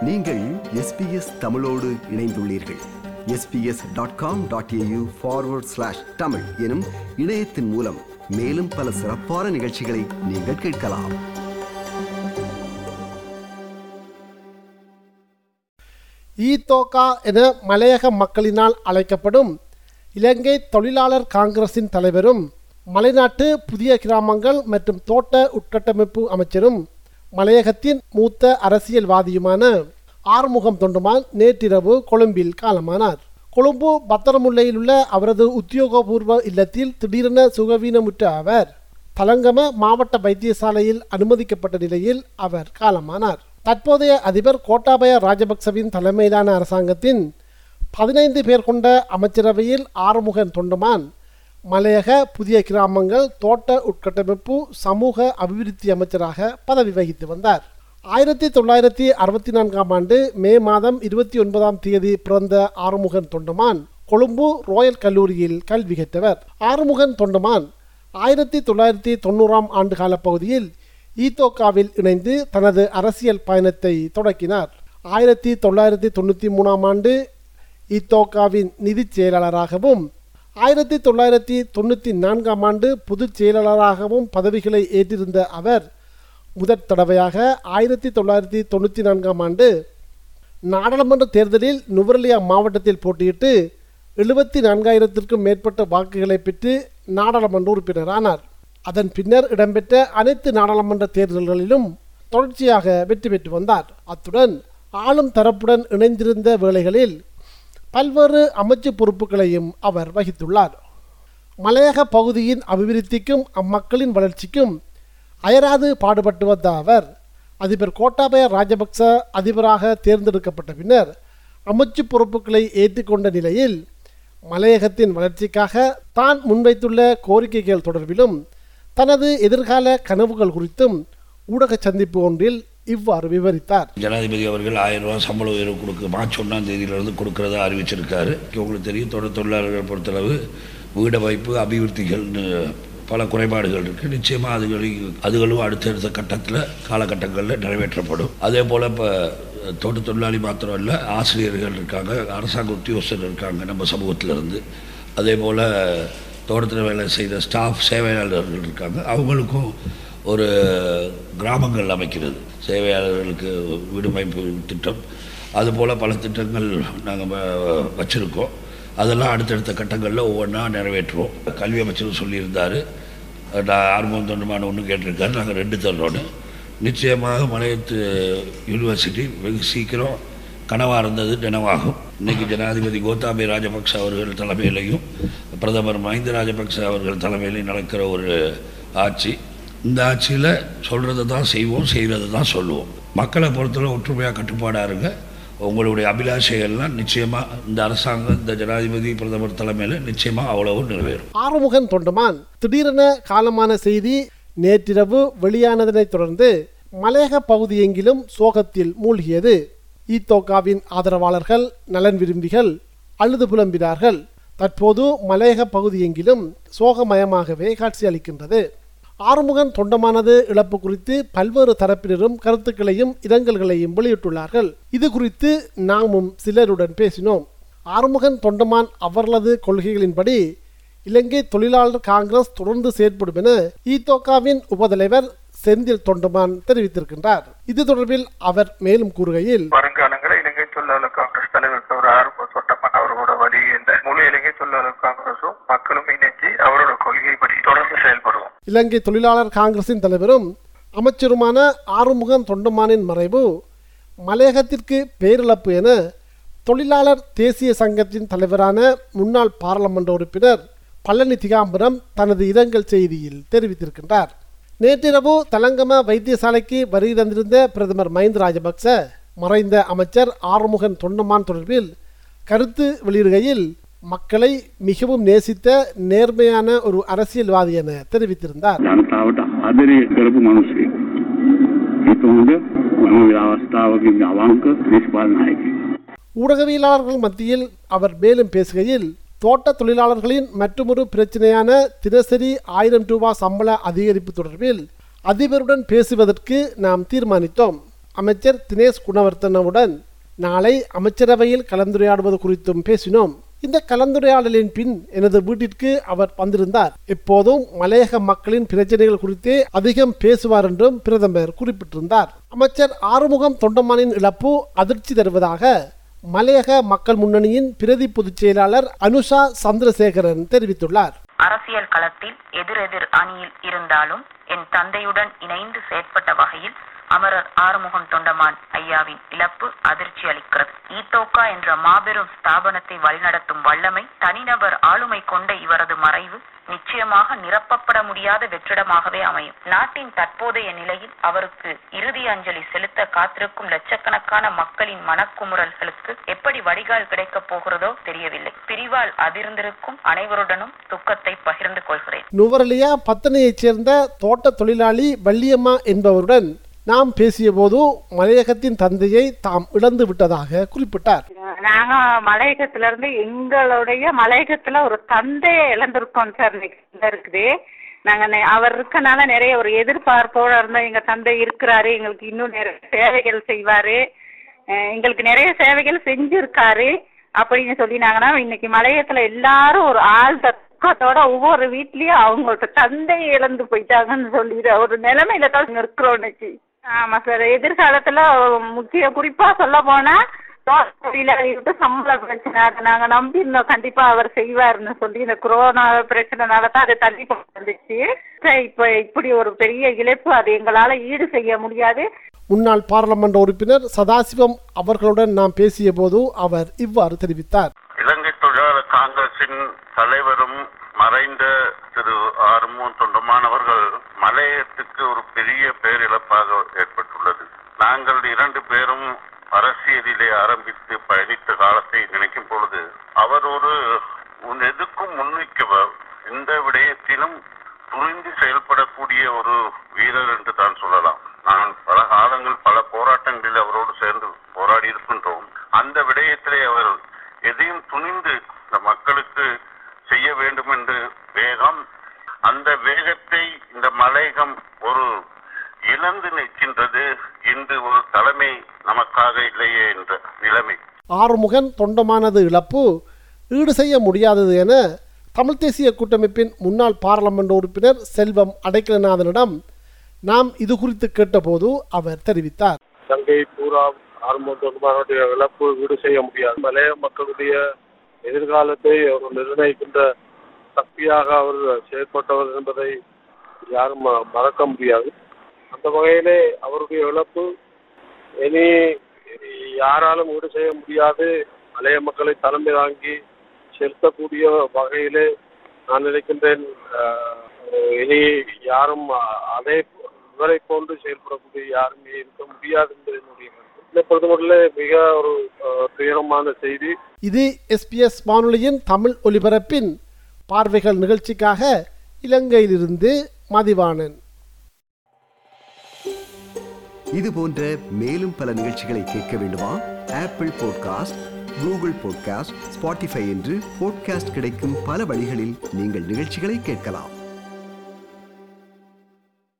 நீங்கள் எஸ்பிஎஸ் தமிழோடு இணைந்துள்ளீர்கள் SBS dot com dot AU forward slash Tamil எனும் இணையத்தின் மூலம் மேலும் பல சிறப்பான நிகழ்ச்சிகளை நீங்கள் கேட்கலாம் ஈதோகா என மலையக மக்களினால் அழைக்கப்படும் இலங்கை தொழிலாளர் காங்கிரசின் தலைவரும் மலைநாட்டு புதிய கிராமங்கள் மற்றும் தோட்ட உட்கட்டமைப்பு அமைச்சரும் மலையகத்தின் மூத்த அரசியல்வாதியுமான ஆறுமுகம் தொண்டுமான் நேற்றிரவு கொழும்பில் காலமானார் கொழும்பு பத்திரமுல்லையில் உள்ள அவரது உத்தியோகபூர்வ இல்லத்தில் திடீரென சுகவீனமுற்ற அவர் தலங்கம மாவட்ட வைத்தியசாலையில் அனுமதிக்கப்பட்ட நிலையில் அவர் காலமானார் தற்போதைய அதிபர் கோட்டாபய ராஜபக்சவின் தலைமையிலான அரசாங்கத்தின் பதினைந்து பேர் கொண்ட அமைச்சரவையில் ஆறுமுகன் தொண்டுமான் மலையக புதிய கிராமங்கள் தோட்ட உட்கட்டமைப்பு சமூக அபிவிருத்தி அமைச்சராக பதவி வகித்து வந்தார் ஆயிரத்தி தொள்ளாயிரத்தி அறுபத்தி நான்காம் ஆண்டு மே மாதம் இருபத்தி ஒன்பதாம் தேதி பிறந்த ஆறுமுகன் தொண்டுமான் கொழும்பு ரோயல் கல்லூரியில் கல்வி கற்றவர் ஆறுமுகன் தொண்டுமான் ஆயிரத்தி தொள்ளாயிரத்தி தொண்ணூறாம் ஆண்டு கால பகுதியில் ஈத்தோக்காவில் இணைந்து தனது அரசியல் பயணத்தை தொடக்கினார் ஆயிரத்தி தொள்ளாயிரத்தி தொண்ணூற்றி மூணாம் ஆண்டு ஈத்தோக்காவின் நிதிச் செயலாளராகவும் ஆயிரத்தி தொள்ளாயிரத்தி தொண்ணூற்றி நான்காம் ஆண்டு பொதுச் செயலாளராகவும் பதவிகளை ஏற்றிருந்த அவர் முதற் தடவையாக ஆயிரத்தி தொள்ளாயிரத்தி தொண்ணூற்றி நான்காம் ஆண்டு நாடாளுமன்ற தேர்தலில் நுவரெலியா மாவட்டத்தில் போட்டியிட்டு எழுபத்தி நான்காயிரத்திற்கும் மேற்பட்ட வாக்குகளை பெற்று நாடாளுமன்ற உறுப்பினரானார் அதன் பின்னர் இடம்பெற்ற அனைத்து நாடாளுமன்ற தேர்தல்களிலும் தொடர்ச்சியாக வெற்றி பெற்று வந்தார் அத்துடன் ஆளும் தரப்புடன் இணைந்திருந்த வேளைகளில் பல்வேறு அமைச்சு பொறுப்புகளையும் அவர் வகித்துள்ளார் மலையக பகுதியின் அபிவிருத்திக்கும் அம்மக்களின் வளர்ச்சிக்கும் அயராது பாடுபட்டு வந்த அவர் அதிபர் கோட்டாபய ராஜபக்ச அதிபராக தேர்ந்தெடுக்கப்பட்ட பின்னர் அமைச்சு பொறுப்புகளை ஏற்றுக்கொண்ட நிலையில் மலையகத்தின் வளர்ச்சிக்காக தான் முன்வைத்துள்ள கோரிக்கைகள் தொடர்பிலும் தனது எதிர்கால கனவுகள் குறித்தும் ஊடக சந்திப்பு ஒன்றில் இவ்வாறு விவரித்தார் ஜனாதிபதி அவர்கள் ஆயிரம் ரூபாய் சம்பள உயர்வு கொடுக்க மார்ச் ஒன்றாம் தேதியிலிருந்து கொடுக்கறதா அறிவிச்சிருக்காரு உங்களுக்கு தெரியும் தொழில் தொழிலாளர்கள் பொறுத்தளவு வீட வாய்ப்பு அபிவிருத்திகள்னு பல குறைபாடுகள் இருக்குது நிச்சயமாக அதுகளை அதுகளும் அடுத்தடுத்த கட்டத்தில் காலகட்டங்களில் நிறைவேற்றப்படும் அதே போல் இப்போ தோட்ட தொழிலாளி மாத்திரம் இல்லை ஆசிரியர்கள் இருக்காங்க அரசாங்க உத்தியோகஸ்தர் இருக்காங்க நம்ம சமூகத்தில் இருந்து அதே போல் தோட்டத்தில் வேலை செய்த ஸ்டாஃப் சேவையாளர்கள் இருக்காங்க அவங்களுக்கும் ஒரு கிராமங்கள் அமைக்கிறது சேவையாளர்களுக்கு வீடுமைப்பு திட்டம் அதுபோல் பல திட்டங்கள் நாங்கள் வச்சுருக்கோம் அதெல்லாம் அடுத்தடுத்த கட்டங்களில் ஒவ்வொன்றா நிறைவேற்றுவோம் கல்வி அமைச்சர் சொல்லியிருந்தார் நான் ஆர்வம் தொண்டுமான ஒன்று கேட்டிருக்காரு நாங்கள் ரெண்டு தர்றோன்னு நிச்சயமாக மலையத்து யூனிவர்சிட்டி வெகு சீக்கிரம் கனவாக இருந்தது நினைவாகும் இன்றைக்கி ஜனாதிபதி கோத்தாபய ராஜபக்ச அவர்கள் தலைமையிலையும் பிரதமர் மஹிந்த ராஜபக்ச அவர்கள் தலைமையிலையும் நடக்கிற ஒரு ஆட்சி இந்த ஆட்சியில் சொல்கிறத தான் செய்வோம் செய்கிறத தான் சொல்லுவோம் மக்களை பொறுத்தவரை ஒற்றுமையாக கட்டுப்பாடாக இருங்க உங்களுடைய அபிலாஷைகள்லாம் நிச்சயமாக இந்த அரசாங்கம் இந்த ஜனாதிபதி பிரதமர் தலைமையில் நிச்சயமாக அவ்வளவு நிறைவேறும் ஆறுமுகன் தொண்டுமான் திடீரென காலமான செய்தி நேற்றிரவு வெளியானதனைத் தொடர்ந்து மலையக பகுதி எங்கிலும் சோகத்தில் மூழ்கியது ஈத்தோகாவின் ஆதரவாளர்கள் நலன் விரும்பிகள் அழுது புலம்பினார்கள் தற்போது மலையக பகுதி எங்கிலும் சோகமயமாகவே காட்சியளிக்கின்றது ஆறுமுகன் தொண்டமானது இழப்பு குறித்து பல்வேறு தரப்பினரும் கருத்துக்களையும் இரங்கல்களையும் வெளியிட்டுள்ளார்கள் இது குறித்து நாமும் சிலருடன் பேசினோம் ஆறுமுகன் தொண்டமான் அவர்களது கொள்கைகளின்படி இலங்கை தொழிலாளர் காங்கிரஸ் தொடர்ந்து செயற்படும் என ஈதோகாவின் உபதலைவர் செந்தில் தொண்டமான் தெரிவித்திருக்கின்றார் இது தொடர்பில் அவர் மேலும் கூறுகையில் வருங்காலங்களில் இலங்கை தொழிலாளர் காங்கிரஸ் தலைவர் ஒரு ஆரம்ப தொட்டமான அவர்களோட வழி இந்த முழு இலங்கை தொழிலாளர் காங்கிரஸும் மக்களும் இணைஞ்சு அவரோட கொள்கைப்படி தொடர்ந்து செயல்படுவோம் இலங்கை தொழிலாளர் காங்கிரசின் தலைவரும் அமைச்சருமான ஆறுமுகம் தொண்டமானின் மறைவு மலையகத்திற்கு பேரிழப்பு என தொழிலாளர் தேசிய சங்கத்தின் தலைவரான முன்னாள் பாராளுமன்ற உறுப்பினர் பழனி திகாம்பரம் தனது இரங்கல் செய்தியில் தெரிவித்திருக்கின்றார் நேற்றிரவு தலங்கம வைத்தியசாலைக்கு வருகை தந்திருந்த பிரதமர் மஹிந்த ராஜபக்ச மறைந்த அமைச்சர் ஆறுமுகன் தொண்டமான் தொடர்பில் கருத்து வெளியிடுகையில் மக்களை மிகவும் நேசித்த நேர்மையான ஒரு அரசியல்வாதி என தெரிவித்திருந்தார் ජනතාවට ආදරය කරපු මනුස්සයෙක්. ඒක හොඳ මම අවස්ථාවකින් අවංක දේශපාලන நாயකයෙක්. ஊடகவியலாளர்கள் மத்தியில் அவர் மேலும் பேசுகையில் தோட்ட தொழிலாளர்களின் மற்றொரு பிரச்சனையான தினசரி ஆயிரம் ரூபாய் சம்பள அதிகரிப்பு தொடர்பில் அதிபருடன் பேசுவதற்கு நாம் தீர்மானித்தோம் அமைச்சர் தினேஷ் குணவர்த்தனவுடன் நாளை அமைச்சரவையில் கலந்துரையாடுவது குறித்தும் பேசினோம் இந்த கலந்துரையாடலின் பின் எனது வீட்டிற்கு அவர் வந்திருந்தார் எப்போதும் மலையக மக்களின் பிரச்சனைகள் குறித்தே அதிகம் பேசுவார் என்றும் பிரதமர் குறிப்பிட்டிருந்தார் அமைச்சர் ஆறுமுகம் தொண்டமானின் இழப்பு அதிர்ச்சி தருவதாக மலையக மக்கள் முன்னணியின் பிரதி பொதுச் செயலாளர் அனுஷா சந்திரசேகரன் தெரிவித்துள்ளார் அரசியல் களத்தில் எதிரெதிர் அணியில் இருந்தாலும் என் தந்தையுடன் இணைந்து செயற்பட்ட வகையில் அமரர் ஆறுமுகம் தொண்டமான் ஐயாவின் இழப்பு அதிர்ச்சி அளிக்கிறது ஈத்தோக்கா என்ற மாபெரும் ஸ்தாபனத்தை வழிநடத்தும் வல்லமை தனிநபர் ஆளுமை கொண்ட இவரது மறைவு நிச்சயமாக நிரப்பப்பட முடியாத வெற்றிடமாகவே அமையும் நாட்டின் தற்போதைய நிலையில் அவருக்கு இறுதி அஞ்சலி செலுத்த காத்திருக்கும் லட்சக்கணக்கான மக்களின் மனக்குமுறல்களுக்கு எப்படி வடிகால் கிடைக்கப் போகிறதோ தெரியவில்லை பிரிவால் அதிர்ந்திருக்கும் அனைவருடனும் துக்கத்தை பகிர்ந்து கொள்கிறேன் நுவரலியா பத்தனையைச் சேர்ந்த தோட்ட தொழிலாளி வள்ளியம்மா என்பவருடன் நாம் பேசியபோது மலையகத்தின் தந்தையை தாம் இழந்து விட்டதாக குறிப்பிட்டார் நாங்க மலையகத்துல இருந்து எங்களுடைய மலையகத்துல ஒரு தந்தையை இழந்திருக்கோம் சார் இன்னைக்கு இருக்குது நாங்க நெ- அவர் இருக்கனால நிறைய ஒரு எதிர்பார்ப்போட இருந்தோம் எங்க தந்தை இருக்கிறாரு எங்களுக்கு இன்னும் நிறைய சேவைகள் செய்வாரு அஹ் எங்களுக்கு நிறைய சேவைகள் செஞ்சிருக்காரு அப்படின்னு சொல்லினாங்கன்னா இன்னைக்கு மலையகத்துல எல்லாரும் ஒரு ஆள் தக்கத்தோட ஒவ்வொரு வீட்லயும் அவங்களோட தந்தையை இழந்து போயிட்டாங்கன்னு சொல்லிட்டு ஒரு நிலைமையில தான் இங்க இருக்கிறோம் இன்னைக்கு ஆமா சார் எதிர்காலத்துல முக்கிய குறிப்பா சொல்ல போனா தொழிலாளிகிட்ட சம்பள பிரச்சனை அதை நாங்க நம்பி இருந்தோம் கண்டிப்பா அவர் செய்வாருன்னு சொல்லி இந்த கொரோனா பிரச்சனைனால தான் அது தள்ளி போட்டு வந்துச்சு இப்ப இப்படி ஒரு பெரிய இழப்பு அது எங்களால ஈடு செய்ய முடியாது முன்னாள் பாராளுமன்ற உறுப்பினர் சதாசிவம் அவர்களுடன் நாம் பேசியபோது அவர் இவ்வாறு தெரிவித்தார் இலங்கை தொழிலாளர் காங்கிரசின் தலைவரும் மறைந்த திரு ஆறுமுகம் தொண்டமான் அவர்கள் மலையத்துக்கு ஒரு பெரிய பேரிழப்பாக ஏற்பட்டுள்ளது நாங்கள் இரண்டு பேரும் அரசியலிலே ஆரம்பித்து பயணித்த காலத்தை நினைக்கும் பொழுது அவர் ஒரு உன் எதுக்கும் முன்னிக்கவர் இந்த விடயத்திலும் துணிந்து செயல்படக்கூடிய ஒரு வீரர் என்று தான் சொல்லலாம் நான் பல காலங்கள் பல போராட்டங்களில் அவரோடு சேர்ந்து போராடி இருக்கின்றோம் அந்த விடயத்திலே அவர் எதையும் துணிந்து இந்த மக்களுக்கு செய்ய வேண்டும் என்று வேகம் அந்த வேகத்தை இந்த மலையகம் ஒரு இழந்து நிற்கின்றது இன்று ஒரு தலைமை நமக்காக இல்லையே என்ற நிலைமை ஆறுமுகன் தொண்டமானது இழப்பு ஈடு செய்ய முடியாதது என தமிழ் தேசிய கூட்டமைப்பின் முன்னாள் பாராளுமன்ற உறுப்பினர் செல்வம் அடைக்கலநாதனிடம் நாம் இது குறித்து கேட்டபோது அவர் தெரிவித்தார் தங்கை பூரா ஆரம்பத்தோடுமானுடைய இழப்பு ஈடு செய்ய முடியாது மலைய மக்களுடைய எதிர்காலத்தை அவர் நிர்ணயிக்கின்ற சக்தியாக அவர் செயற்பட்டவர் என்பதை யாரும் ம- மறக்க முடியாது அந்த வகையிலே அவருடைய இழப்பு இனி யாராலும் ஈடு செய்ய முடியாது மலைய மக்களை தலைமை தாங்கி செலுத்தக்கூடிய வகையிலே நான் நினைக்கின்றேன் அஹ், இனி யாரும் அ- அதே இவரை போன்று செயல்படக்கூடிய யாரும் இருக்க முடியாது என்பது என்னுடைய கருத்து என்னை பொறுத்தமட்டிலே மிக ஒரு அஹ், துயரமான செய்தி இது எஸ்பிஎஸ் வானொலியின் தமிழ் ஒலிபரப்பின் பார்வைகள் நிகழ்ச்சிக்காக இலங்கையிலிருந்து மதிவாணன் இது போன்ற மேலும் பல நிகழ்ச்சிகளை கேட்க வேண்டுமா Apple podcast Google podcast Spotify என்று பாட்காஸ்ட் கிடைக்கும் பல வழிகளில் நீங்கள் நிகழ்ச்சிகளை கேட்கலாம்